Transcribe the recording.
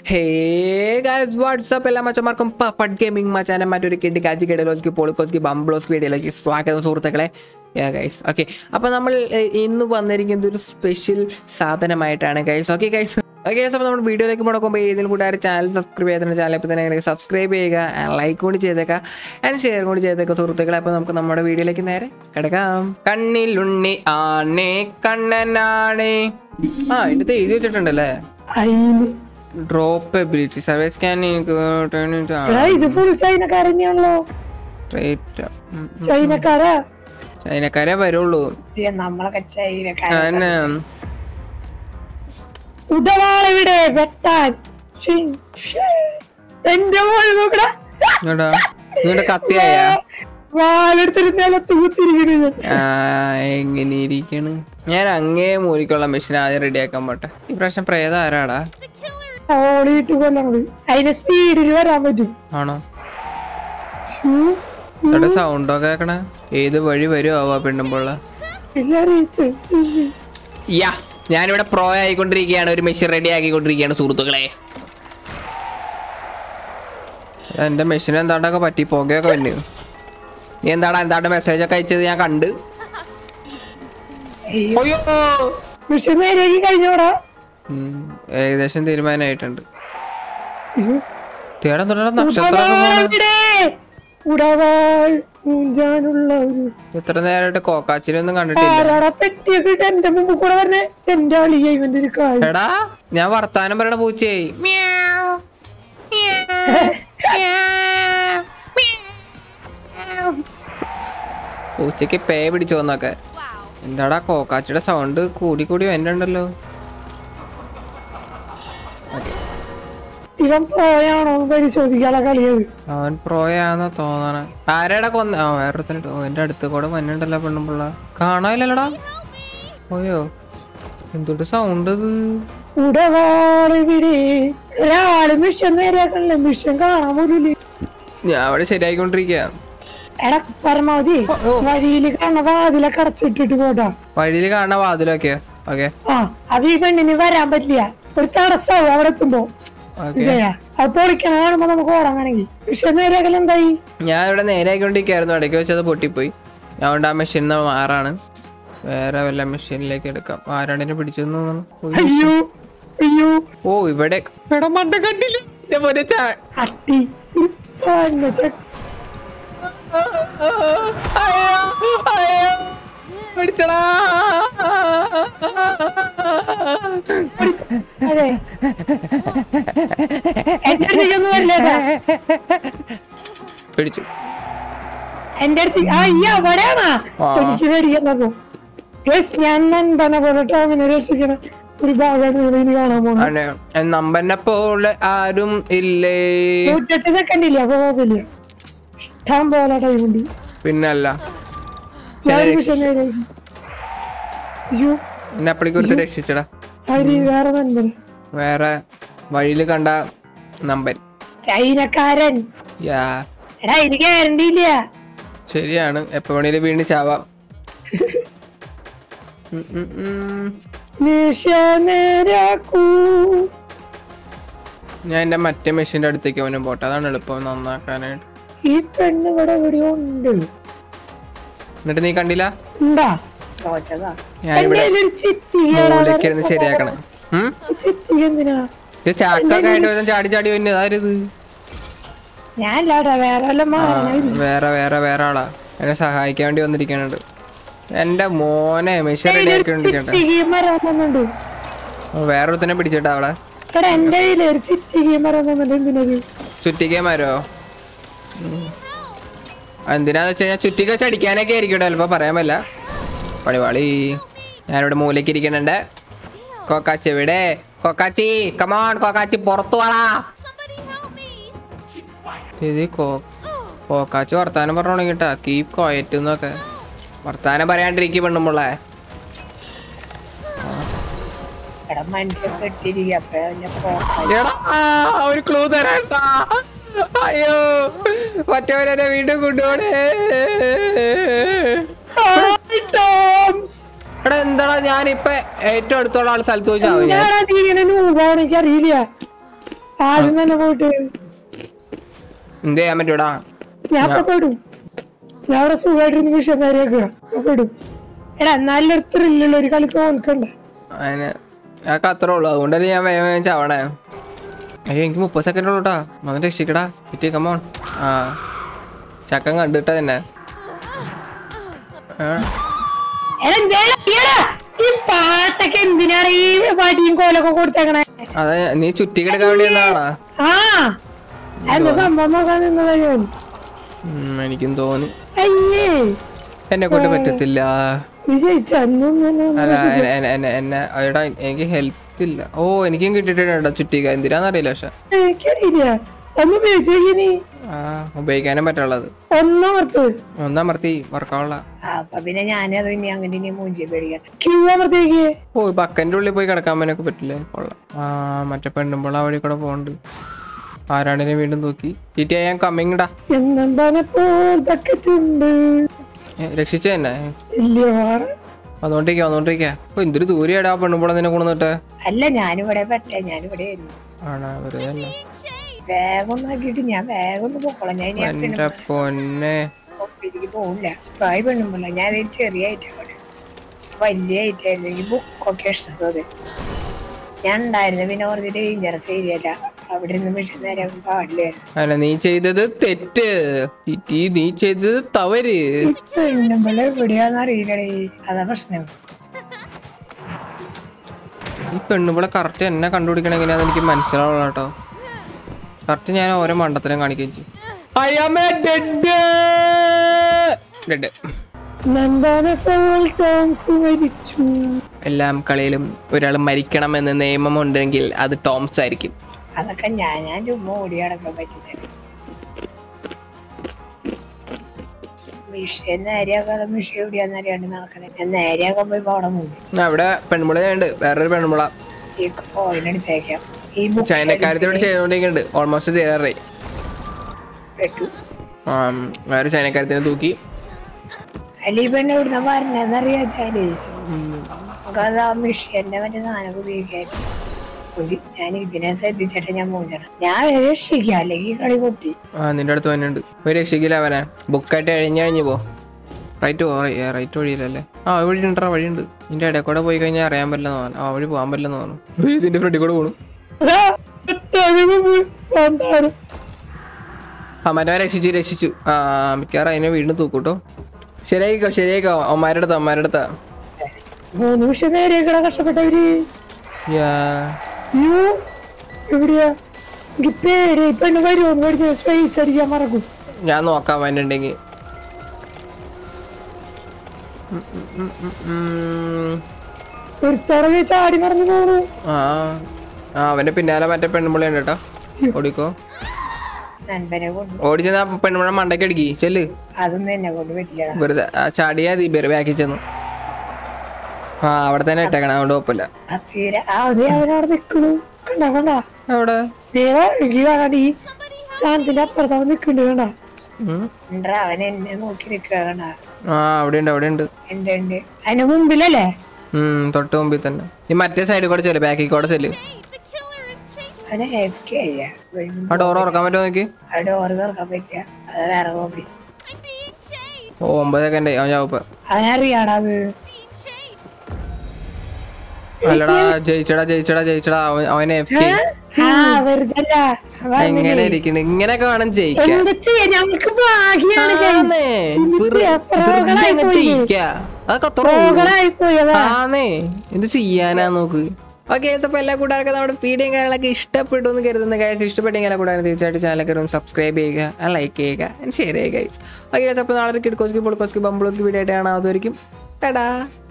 Hey guys WhatsApp എല്ലാ മച്ചന്മാർക്കും പഫഡ് gaming മച്ചാനെ മറ്റൊരു കിഡ് കാജി കിടലോസ്കി പോളിക്കോസ്കി ബംബ്ലോസ് വീഡിയോയിലേക്ക് സ്വാഗതം സുഹൃത്തുക്കളെ യാ ഗൈസ് ഓക്കെ അപ്പോൾ നമ്മൾ ഏർ, ഇന്ന് വന്നിരിക്കുന്നത് ഒരു സ്പെഷ്യൽ സാധനമായിട്ടാണ് guys okay guys okay guys അപ്പോൾ നമ്മൾ വീഡിയോയിലേക്ക് മുടക്കുമ്പോൾ ഇതിൽ കൂടെ ആരും ചാനൽ സബ്സ്ക്രൈബ് ചെയ്തിട്ടുണ്ട് ചാനൽ ഇപ്പോൾ തന്നെ സബ്സ്ക്രൈബ് ചെയ്യുക ലൈക്ക് കൂടി ചെയ്തേക്കുക ആൻഡ് ഷെയർ കൂടി ചെയ്തേക്കുക സുഹൃത്തുക്കളെ അപ്പോൾ നമുക്ക് നമ്മുടെ വീഡിയോയിലേക്ക് നേരെ കിടക്കാം കണ്ണിലുണ്ണി ആണേ കണ്ണനാണേ ആ ഇതിന്റെ എഴുതി വെച്ചിട്ടുണ്ടല്ലേ അയില് ഡ്രോപ്പ് എബിലിറ്റി സർവീസ് സ്കാനിങ് എടാ ഇത് ഫുൾ ചൈനക്കാരനെയാണല്ലോ ചൈനക്കാരാ ചൈനക്കാരെ വരുള്ളൂ ഏ, നമ്മളൊക്കെ ചൈനക്കാര ഞാൻ ഉടവാളെവിടെ വെട്ടാൻ ഷിൻ, ഷേ. എന്റെ മോൾ നോക്കടാ ഇങ്ങോട്ടാ നിങ്ങളുടെ കത്തിയായ വാലെടുത്തിട്ട് നിലത്ത് കുത്തിരിക്കണത് എങ്ങനെ ഇരിക്കണ് ഞാൻ അങ്ങേ മൂലിക്കുള്ള മെഷീൻ ആദ്യം റെഡിയാക്കാൻ പോട്ടെ ഈ പ്രാവശ്യം പ്രേതം ആരാടാ ഓളിയിട്ട് കൊല്ലണത് അതിന് സ്പീഡിൽ വരാൻ പറ്റും ആണോ ഉം. ഇവിടെ സൗണ്ടൊക്കെ കേക്കണേ ഏത് വഴി വരുമോ ആവാ പെണ്ണുമ്പോൾ എല്ലാരും ചെ- ചെ- യാ ഞാനിവിടെ പ്രോ ആയിക്കൊണ്ടിരിക്കുകയാണ് ഒരു മെഷീൻ റെഡി ആക്കിക്കൊണ്ടിരിക്കുകയാണ് സുഹൃത്തുക്കളെ എന്റെ മെഷീൻ എന്താണ്ടൊക്കെ പറ്റി പുകയൊക്കെ വന്നു നീ എന്താടാ എന്താണ്ട് മെസ്സേജ് ഒക്കെ അയച്ചത് ഞാൻ കണ്ട് അയ്യോ. അയ്യോ മിഷൻ നേരേക്ക് കഴിഞ്ഞോടാ ഉം, ഏകദേശം തീരുമാനമായിട്ടുണ്ട് അയ്യോ. തേടാൻ തുടരാൻ നക്ഷത്രമൊക്കെ പോണ ഉടവാളെവിടെ? ഉടവാൾ ഊഞ്ചാനുള്ള ഒരു ഇത്ര നേരമായിട്ട് കോക്കാച്ചിനെ ഒന്നും കണ്ടിട്ടില്ല ആരാടാ പെട്ടിയൊക്കെ ഇട്ട് എന്റെ മുമ്പ് കൂടെ പറഞ്ഞ എന്റെ അളിയ ഇവന്റെ ഒരു കാര്യം എടാ ഞാൻ വർത്താനം പറയണ പൂച്ചയായി മ്യാവ്, മ്യാവ്, മ്യാവ്, മ്യാവ്. പൂച്ചക്ക് പേ പിടിച്ചു വന്നൊക്കെ എന്താടാ കോക്കാച്ചിയുടെ സൗണ്ട് കൂടി കൂടി വരുന്നുണ്ടല്ലോ ഇവൻ പോയാണോ എന്ന് പരിശോധിക്കാനുള്ള കളിയത് അവൻ പ്രോയാന്നോ തോന്നണ ആരാടാ കൊന്ന ആ വേറെ എന്റെ അടുത്ത് കൂടെ മഞ്ഞുണ്ടല്ലോ പെണ്ണുമ്പിള്ള കാണാനില്ലല്ലോടാ പോയോ എന്തൊരു സൗണ്ട് ഇത് ഉടവാളിവിടെ ഒരാള് മിഷൻ നേരെയാക്കണല്ലേ മിഷൻ കാണാൻ പോലും ഞാൻ അവിടെ ശരിയായിക്കൊണ്ടിരിക്കുക എടാ പരമാവധി വഴിയിൽ കാണുന്ന വാതിലൊക്കെ അടച്ചിട്ടിട്ട് പോട്ടാ വഴിയിൽ കാണുന്ന വാതിലൊക്കെയോ ഓക്കെ ആ അത് ഈ പെണ്ണിന് വരാൻ പറ്റില്ല ഒരു തടസ്സാവും അവിടെ എത്തുമ്പോ ഓക്കെ വിജയ അത് പൊളിക്കണ കാണുമ്പോ നമുക്ക് ഓടാങ്ങാണെങ്കിൽ മിഷൻ നേരെയാക്കൽ എന്തായി ഞാൻ ഇവിടെ നേരെ ആയിക്കൊണ്ടിരിക്കുകയായിരുന്നു ഇടയ്ക്ക് വെച്ചത് പൊട്ടിപ്പോയി ഞാൻ കൊണ്ട് ആ മെഷീൻ മാറാണ് വേറെ വല്ല മെഷീനിലേക്ക് എടുക്കാം ആരാണെന്നെ പിടിച്ചെന്ന് തോന്നുന്നു ഉയ്യ്. അയ്യോ അയ്യോ ഓ ഇവിടെ എടാ മണ്ട കണ്ടില്ല എന്റെ മോനെ ചാ അട്ടി ഉപ്പാന്റെ ചെ- അയ്യോ, അയ്യോ. പിടിച്ചടാ അതെ എന്റെ അടുത്തേക്കൊന്നും വരില്ലേട്ടാ പിടിച്ചു എന്റെ അടുത്ത് ആ ഈ അവിടെയാണാ ആ. എനിക്ക് പേടിക്കുന്നത് യെസ് ഞാൻ നൻപന പോലെ ടോമിനെ രക്ഷിക്കണ ഒരു ഭാഗമാണ് ഇവിടെ ഇനി കാണാൻ പോകുന്നത് നമ്പന്നെ പോലെ ആരും ഇല്ലേ നൂറ്റെട്ട് സെക്കൻഡ് ഇല്ല അപ്പൊ കുഴപ്പമില്ല ഇഷ്ടം പോലെ ടൈം ഉണ്ട് പിന്നല്ല ഞാൻ ഒരു മിഷൻ നേരെ അയ്യോ എന്നെ അപ്പളേക്ക് ഒരുത്ത് രക്ഷിച്ചടാ അവര് വേറെ നൻപൻ വേറെ വഴിയിൽ കണ്ട നമ്പൻ ചൈനക്കാരൻ യാ എടാ എനിക്ക് ഗ്യാരണ്ടി ഇല്ല ശരിയാണ് എപ്പോ വേണേലും വീണ്ടും ചാവാം ഉം, ഉം, ഉം. മിഷൻ നേരാക്കൂ ഞാൻ എന്റെ മറ്റേ മെഷീന്റെ അടുത്തേക്ക് അവനും പോട്ടെ അതാണ് എളുപ്പം നന്നാക്കാനായിട്ട് ഈ പെണ്ണ് ഇവിടെ എവിടെയോ ഉണ്ട് എന്നിട്ട് നീ കണ്ടില്ല ഉണ്ടാ ഞാൻ ഇവിടെ എന്റെ ഒരു ചിത്തി മൂലക്കിരുന്ന് ശരിയാക്കണം ഉം? ചിത്തി എന്തിനാ ഇത് ചാക്കൊക്കെ ആയിട്ട് വരും ചാടി ചാടി വന്നു ആരിത് ഞാൻ ഇല്ലാടാ വേറെ വല്ല ആ, മാറണ വേറെ വേറെ വേറെ ആളാ എന്നെ സഹായിക്കാൻ വേണ്ടി വന്നിരിക്കുന്നുണ്ട് എന്റെ മോനെ മെഷീൻ റെഡി ആക്കിക്കൊണ്ടിരിക്കട്ടെ ചിത്തി മരം വന്നുണ്ട് വേറെ ഒരുത്തനെ പിടിച്ചിട്ടാ അവളെ എടാ എന്റെ കയ്യില് ഒരു ചിത്തി മരം വന്നുണ്ട് എന്തിനത് ചുറ്റിക്കമാരോ എന്തിനാന്ന് വെച്ച് കഴിഞ്ഞാൽ ചുറ്റിക്ക വെച്ച് അടിക്കാനൊക്കെ ആയിരിക്കും ചിലപ്പോ പറയാൻ പറ്റില്ല പണിവാളി ഞാനിവിടെ മൂലയ്ക്ക് ഇരിക്കുന്നുണ്ട് കൊക്കാച്ചി ഇവിടെ കൊക്കാച്ചി കമോൺ കൊക്കാച്ചി പുറത്തു വാളാ ഇത് കോ കോക്കാച്ചി വർത്താനം പറഞ്ഞു തുടങ്ങിട്ടാ കീപ് കോയറ്റ് എന്നൊക്കെ വർത്താനം പറയാണ്ടിരിക്കും പെണ്ണുമ്പുള്ളേ എടാ മനുഷ്യൻ പെട്ടിരിക്കുക അപ്പൊ അതിനെ പോക്കാം. എടാ ഒരു ക്ലൂ തരാട്ടാ അയ്യോ മറ്റവരെ വീണ്ടും കൊണ്ടുപോണേ Hi, Toms. എടാ എന്താടാ ഞാനിപ്പ ഏറ്റവും അടുത്തുള്ള ആൾ സ്ഥലത്ത് വെച്ചാവും ഞാൻ ഞാനത് ഇങ്ങനെ നൂപാണ് എനിക്കറിയില്ല ആദ്യം തന്നെ പോയിട്ട് എന്ത് ചെയ്യാൻ പറ്റൂടാ ഞാൻ ഇപ്പൊ പെടും ഞാൻ അവിടെ സുഖമായിട്ടിരുന്ന് വിഷയം കാര്യമാക്കുക ഞാൻ പെടും എടാ നല്ല ത്രില്ലുള്ള ഒരു കളി തോൽക്കണ്ട അതിന് ഞങ്ങൾക്ക് അത്രേ ഉള്ളൂ അതുകൊണ്ടല്ലേ ഞാൻ വേഗം വേഗം ചാവണേ അയ്യോ എനിക്ക് മുപ്പത് സെക്കൻഡ് ഉള്ളൂ കേട്ടാ വന്ന് രക്ഷിക്കടാ കിട്ടി കമോൺ ആ ചക്കൻ കണ്ടിട്ടാ തന്നെ ആ, എടാ എന്തേലും ചെയ്യടാ. ഈ പാട്ടൊക്കെ എന്തിനാണ് ഈ പാട്ടിയും കോലൊക്കെ കൊടുത്തേക്കണേ അതാ നീ ചുറ്റി കിടക്കാൻ വേണ്ടി എന്നാണാ ആ എന്താ സംഭവം നോക്കാൻ നിന്നതാ ഞാൻ ഉം, എനിക്കും തോന്നി അയ്യേ എന്നെ കൊണ്ട് പറ്റത്തില്ല നീ ജയിച്ച അല്ല എന്നെ- എന്നെ- എന്നെ എന്നെ എടാ എനിക്ക് ഹെൽത്ത് ഇല്ല ഓ എനിക്കും കിട്ടിയിട്ടുണ്ട് ചുറ്റിക എന്തിനാന്നറിയില്ല പക്ഷെ എനിക്കറിയില്ല ഒന്ന് ഉപയോഗിച്ച് നോക്കിയ നീ ആ ഉപയോഗിക്കാനും പറ്റുള്ളത് ഒന്നമർത്ത് ഒന്നമർത്തി വർക്കാവുള്ള അപ്പൊ പിന്നെ ഞാനത് ഇനി അങ്ങനെ ഇനി മൂഞ്ചി പേടിക്കാം ക്യൂ അമർത്തേക്ക് ഓ ബക്കന്റെ ഉള്ളിൽ പോയി കിടക്കാൻ പനൊക്കെ പറ്റില്ലേ കൊള്ളാം ആ മറ്റേ പെണ്ണുമ്പോൾ ആ വഴി കൂടെ പോണ്ട് ആരാണ്ടിനെ വീണ്ടും നോക്കി ടി ഞാൻ കമ്മിങ് ഡാ എന്താണ് പോൽ ബക്കറ്റ് ഉണ്ട് ഏ, രക്ഷിച്ച തന്നെ ഇല്ല വാടാ. വന്നോണ്ടിരിക്കാ വന്നോണ്ടിരിക്കാ ഓ എന്തൊരു ദൂരെയാടാ ആ പെണ്ണുമ്പോൾ നിന്നെ കൊണ്ടുവന്നിട്ട് അല്ല ഞാനിവിടെ പറ്റേ ഞാനിവിടെ ആയിരുന്നു ആണാ വെറുതെ അല്ല വേഗം ഒന്ന് ആക്കിയിട്ട് ഞാൻ വേഗം ഒന്ന് പോക്കോളാം ഞാൻ ഇനി ആ എന്റെ പൊന്നെ ഒപ്പിലേക്ക് പോകില്ല പ്രായ പെണ്ണുമ്പോൾ ഞാൻ ഒരു ചെറിയ ഐറ്റം അവിടെ വലിയ ഐറ്റം ആയിരുന്നു എനിക്ക് ബുക്കൊക്കെ ഇഷ്ടത്തത് ഞാൻ ഉണ്ടായിരുന്നു പിന്നെ കുറച്ച് ഡേഞ്ചറസ് ഏരിയ അല്ല അവിടെ ഇരുന്ന് മിഷൻ നേരം പാടില്ലായിരുന്നു അല്ല നീ ചെയ്തത് തെറ്റ് ടിറ്റി നീ ചെയ്തത് തവര് പെണ്ണുമ്പോൾ എവിടെയാന്ന് അറിയില്ലടേ അതാ പ്രശ്നം ഈ പെണ്ണുമ്പോൾ കറക്റ്റ് എന്നെ കണ്ടുപിടിക്കണ എങ്ങനെയാന്ന് എനിക്ക് മനസ്സിലാവുള്ള കേട്ടോ കറക്റ്റ് ഞാൻ ഓരോ മണ്ടത്തിനും കാണിക്കുകയും ചെയ്യും I am a dead. Dead. നന്ദാനപ്പോൾ Toms മരിച്ചു എല്ലാം കളിയിലും ഒരാൾ മരിക്കണമെന്ന് നിയമമുണ്ടെങ്കിൽ അത് ടോംസ് ആയിരിക്കും അതൊക്കെ ഞാൻ ഞാൻ ചുമ്മാ ഓടി നടക്കാൻ പറ്റിച്ചത് മിഷീൻ നേരെയാക്കാതെ മിഷീൻ എവിടെയാന്ന് അറിയാണ്ട് നടക്കണേ ഞാൻ നേരെയാക്കാൻ പോയി അവിടെ മൂഞ്ചി ഞാൻ അവിടെ പെൺമുള ഉണ്ട് വേറൊരു പെൺമുള ഈ കോയിൻ എടുത്തേക്കാം ഈ ബുക്ക് ചൈനക്കാരത്തോട് ചെയ്തുകൊണ്ടിരിക്കുന്നുണ്ട് ഓൾമോസ്റ്റ് തീരാറായി പെട്ടു ആ, വേറെ ചൈനക്കാരത്തിനെ തൂക്കി അല്ല ഈ പെണ്ണ് എവിടുന്ന പറഞ്ഞെന്നറിയാച്ചാലേ നമുക്കത് ആ മിഷീന്റെ മറ്റേ സാധനം ഉപയോഗിക്കാൻ മൂഞ്ചി ഞാൻ ഇതിനെ ശ്രദ്ധിച്ചിട്ട് ഞാൻ മൂഞ്ചണം ഞാൻ രക്ഷിക്കാം അല്ലെങ്കിൽ കളി പൊട്ടി ആ നിന്റെ അടുത്ത് വന്നിട്ടുണ്ട് ഒരു രക്ഷിക്കില്ല അവനെ ബുക്കായിട്ട് കഴിഞ്ഞ് കഴിഞ്ഞ് പോ റൈറ്റ് പോ റൈറ്റ് വഴിയില്ലല്ലേ ആ വഴി ഉണ്ടോ വഴിയുണ്ട് നിന്റെ ഇടയിൽ കൂടെ പോയി കഴിഞ്ഞാൽ അറിയാൻ പറ്റില്ലെന്ന് തോന്നുന്നു ആ വഴി പോകാൻ പറ്റില്ലെന്ന് തോന്നുന്നു ഇതിന്റെ ഫ്രണ്ടിൽ കൂടെ പോണു അതാ, ഒറ്റ പോയി. എന്താണ്? ആ മറ്റവൻ രക്ഷിച്ചു രക്ഷിച്ചു ആ മിക്കവാറും അതിനെ വീണ്ടും തൂക്കൂട്ടോ ശരിയായിക്കോ ശരിയായിക്കോ അമ്മാരുടെ അടുത്ത് അമ്മാരുടെ അടുത്താ മൂന്ന് നിമിഷം നേരെയൊക്കെ കഷ്ടപ്പെട്ടവര് യാ. അയ്യോ എവിടെയാ എനിക്ക് പേടി പെണ്ണ് വരുമോ മേടിച്ച സ്പേസ് അടിക്കാൻ മറക്കും ഞാൻ നോക്കാം അവനുണ്ടെങ്കിൽ ഒരു തറവെ ചാടി മറന്നു പോണു ആ ആ അവന്റെ പിന്നാലെ മറ്റേ പെണ്ണുമ്പിളി ഉണ്ട് കേട്ടോ ഓടിക്കോ നൻപനെ കൊണ്ട് ഓടിച്ചെന്നാ പെണ്ണുമ്പഴ മണ്ടയ്ക്ക് അടിക്കി ചെല്ല് അതൊന്നും എന്നെ കൊണ്ട് പറ്റില്ലടാ വെറുതെ ആ ചാടിയാ തീ ബാക്കി ചെന്നു ആ അവിടെ തന്നെ ഇട്ടേക്കണം അതുകൊണ്ട് കുഴപ്പമില്ല ആ തീരെ ആ അതേ അവനവിടെ നിക്കണു കണ്ട കണ്ട അവിടെ നേരെ ഒഴുകി വേണ്ട ഈ സാധനത്തിന്റെ അപ്പുറത്ത് അവൻ നിക്കണ്ട് കണ്ട ഉം. ഉണ്ടാ അവൻ എന്നെ നോക്കി നിക്കുക കണ്ട ആ അവിടെ ഉണ്ട് അവിടെ ഉണ്ട് ഉണ്ട് ഉണ്ട് അതിന്റെ മുമ്പിലല്ലേ ഉം തൊട്ട് മുമ്പിൽ തന്നെ ഈ മറ്റേ സൈഡിൽ കൂടെ ചെല്ല് ബാക്കിൽ കൂടെ ചെല്ല് അവനെ ഹെഫ്റ്റി അയ്യ ആ ഡോർ ഉറക്കാൻ പറ്റുമോ നോക്കി ആ ഡോറ് തുറക്കാൻ പറ്റിയ അത് വേറെ കോപ്പി ഓ ഒമ്പത് സെക്കൻഡ് അവൻ ചാവപ്പ് അവനറിയാടാ അത് അല്ലടാ ജയിച്ചടാ ജയിച്ചടാ ജയിച്ചടാ അവൻ അവൻ എഫ് കെ ആ വെറുതെ അല്ല അവൻ എങ്ങനെ ഇരിക്കണ് ഇങ്ങനെയൊക്കെ വേണം ജയിക്കാൻ എന്ത് ചെയ്യാ ഞമ്മക്ക് ഭാഗ്യാണ് ആന്നേ. വെറു- വെറുതെ അങ്ങ് ജയിക്കാ. അതൊക്കെ അത്ര ഉള്ളൂ. പ്രോകളായിപ്പോയി അതാ ആന്നേ എന്ത് ചെയ്യാനാ നോക്ക് ഓക്കെ അപ്പൊ എല്ലാ കൂട്ടുകാർക്കും നമ്മുടെ വീഡിയോയും കാര്യങ്ങളൊക്കെ ഇഷ്ടപ്പെട്ടു എന്ന് കരുതുന്ന ഗൈസ് ഇഷ്ടപ്പെട്ടെങ്കിൽ എല്ലാ കൂട്ടുകാരും തീർച്ചയായിട്ടും ചാനലൊക്കെ ഒന്ന് സബ്സ്ക്രൈബ് ചെയ്യുക ലൈക്ക് ചെയ്യുക ഷെയർ ചെയ്യുക ഗൈസ് ഓക്കെ അപ്പോൾ നാളെ കിഡ്കോസ്ക്ക് പൊളിക്കോസ്ക്ക് ബംബിളോസ്ക്ക് വീഡിയോ ആയിട്ട് കാണാം അതുവരെയും ടാ